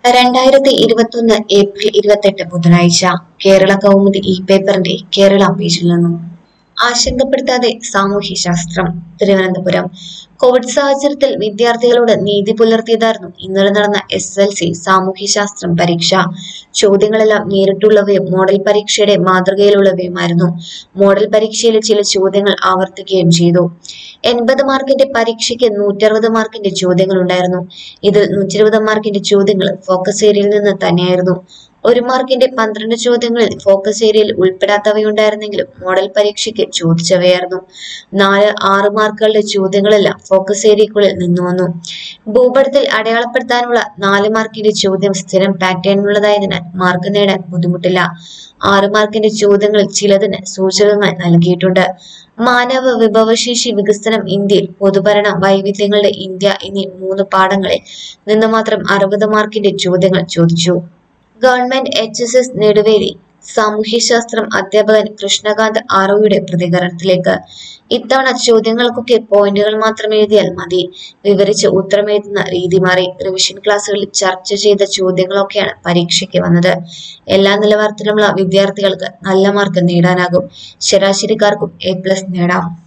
രണ്ടായിരത്തി ഇരുപത്തൊന്ന് ഏപ്രിൽ ഇരുപത്തെട്ട് ബുധനാഴ്ച കേരള കൗമുദി ഈ പേപ്പറിന്റെ കേരള പേജിൽ നിന്നും ആശങ്കപ്പെടുത്താതെ സാമൂഹ്യശാസ്ത്രം തിരുവനന്തപുരം കോവിഡ് സാഹചര്യത്തിൽ വിദ്യാർത്ഥികളോട് നീതി പുലർത്തിയതായിരുന്നു ഇന്നലെ നടന്ന എസ് എൽ സി സാമൂഹ്യശാസ്ത്രം പരീക്ഷ ചോദ്യങ്ങളെല്ലാം നേരിട്ടുള്ളവയും മോഡൽ പരീക്ഷയുടെ മാതൃകയിലുള്ളവയുമായിരുന്നു മോഡൽ പരീക്ഷയിലെ ചില ചോദ്യങ്ങൾ ആവർത്തിക്കുകയും ചെയ്തു എൺപത് മാർക്കിന്റെ പരീക്ഷയ്ക്ക് നൂറ്ററുപത് മാർക്കിന്റെ ചോദ്യങ്ങൾ ഉണ്ടായിരുന്നു ഇതിൽ നൂറ്റിരുപത് മാർക്കിന്റെ ചോദ്യങ്ങൾ ഫോക്കസ് ഏരിയയിൽ നിന്ന് തന്നെയായിരുന്നു ഒരു മാർക്കിന്റെ പന്ത്രണ്ട് ചോദ്യങ്ങളിൽ ഫോക്കസ് ഏരിയയിൽ ഉൾപ്പെടാത്തവയുണ്ടായിരുന്നെങ്കിലും മോഡൽ പരീക്ഷയ്ക്ക് ചോദിച്ചവയായിരുന്നു നാല് ആറ് മാർക്കുകളുടെ ചോദ്യങ്ങളെല്ലാം ഫോക്കസ് ഏരിയക്കുള്ളിൽ നിന്നു വന്നു ഭൂപടത്തിൽ അടയാളപ്പെടുത്താനുള്ള നാല് മാർക്കിന്റെ ചോദ്യം സ്ഥിരം പാറ്റേണിനുള്ളതായതിനാൽ മാർക്ക് നേടാൻ ബുദ്ധിമുട്ടില്ല ആറ് മാർക്കിന്റെ ചോദ്യങ്ങളിൽ ചിലതിന് സൂചകങ്ങൾ നൽകിയിട്ടുണ്ട് മാനവ വിഭവശേഷി വികസനം ഇന്ത്യയിൽ പൊതുഭരണ വൈവിധ്യങ്ങളുടെ ഇന്ത്യ എന്നീ മൂന്ന് പാഠങ്ങളിൽ നിന്ന് മാത്രം അറുപത് മാർക്കിന്റെ ചോദ്യങ്ങൾ ചോദിച്ചു government H S S Neduveli സാമൂഹ്യശാസ്ത്രം അധ്യാപകൻ കൃഷ്ണകാന്ത് ആറോയുടെ പ്രതികരണത്തിലേക്ക് ഇത്തവണ ചോദ്യങ്ങൾക്കൊക്കെ പോയിന്റുകൾ മാത്രം എഴുതിയാൽ മതി വിവരിച്ച് ഉത്തരമെഴുതുന്ന രീതി മാറി റിവിഷൻ ക്ലാസ്സുകളിൽ ചർച്ച ചെയ്ത ചോദ്യങ്ങളൊക്കെയാണ് പരീക്ഷയ്ക്ക് വന്നത് എല്ലാ നിലവാരത്തിലുമുള്ള വിദ്യാർത്ഥികൾക്ക് നല്ല മാർക്ക് നേടാനാകും ശരാശരിക്കാർക്കും എ പ്ലസ് നേടാം